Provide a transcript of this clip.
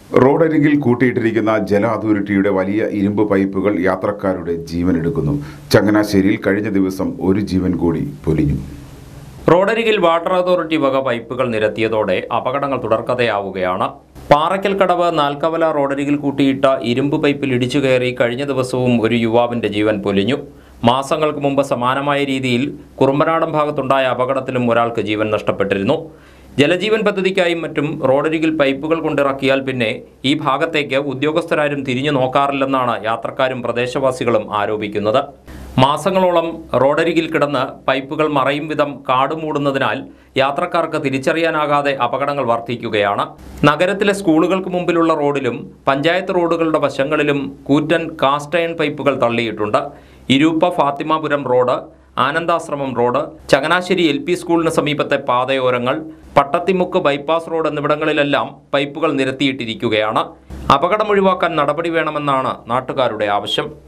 റോഡരികിൽ കൂട്ടിയിട്ടിരിക്കുന്ന ജല അതോറിറ്റിയുടെ വലിയ ഇരുമ്പ് പൈപ്പുകൾ യാത്രക്കാരുടെ ജീവൻ എടുക്കുന്നു ചങ്ങനാശ്ശേരിയിൽ കഴിഞ്ഞ ദിവസം ഒരു ജീവൻ കൂടി പൊലിഞ്ഞു റോഡരികിൽ വാട്ടർ അതോറിറ്റി വക പൈപ്പുകൾ നിരത്തിയതോടെ അപകടങ്ങൾ തുടർക്കഥയാവുകയാണ് പാറയ്ക്കൽ കടവ് നാൽക്കവല റോഡരികിൽ കൂട്ടിയിട്ട ഇരുമ്പ് പൈപ്പിൽ ഇടിച്ചു കയറി കഴിഞ്ഞ ദിവസവും ഒരു യുവാവിന്റെ ജീവൻ പൊലിഞ്ഞു മാസങ്ങൾക്ക് മുമ്പ് സമാനമായ രീതിയിൽ കുറുമ്പനാടൻ ഭാഗത്തുണ്ടായ അപകടത്തിലും ഒരാൾക്ക് ജീവൻ നഷ്ടപ്പെട്ടിരുന്നു ജലജീവൻ പദ്ധതിക്കായും മറ്റും റോഡരികിൽ പൈപ്പുകൾ കൊണ്ടിറക്കിയാൽ പിന്നെ ഈ ഭാഗത്തേക്ക് ഉദ്യോഗസ്ഥരാരും തിരിഞ്ഞു നോക്കാറില്ലെന്നാണ് യാത്രക്കാരും പ്രദേശവാസികളും ആരോപിക്കുന്നത് മാസങ്ങളോളം റോഡരികിൽ കിടന്ന് പൈപ്പുകൾ മറയും വിധം കാട് മൂടുന്നതിനാൽ യാത്രക്കാർക്ക് തിരിച്ചറിയാനാകാതെ അപകടങ്ങൾ വർദ്ധിക്കുകയാണ് നഗരത്തിലെ സ്കൂളുകൾക്ക് മുമ്പിലുള്ള റോഡിലും പഞ്ചായത്ത് റോഡുകളുടെ വശങ്ങളിലും കൂറ്റൻ കാസ്റ്റ് അയൺ പൈപ്പുകൾ തള്ളിയിട്ടുണ്ട് ഇരുപ്പ Fathimapuram road Anandashramam road Changanassery L P സ്കൂളിന് സമീപത്തെ പാതയോരങ്ങൾ പട്ടത്തിമുക്ക് ബൈപ്പാസ് റോഡ് എന്നിവിടങ്ങളിലെല്ലാം പൈപ്പുകൾ നിരത്തിയിട്ടിരിക്കുകയാണ് അപകടം ഒഴിവാക്കാൻ നടപടി വേണമെന്നാണ് നാട്ടുകാരുടെ ആവശ്യം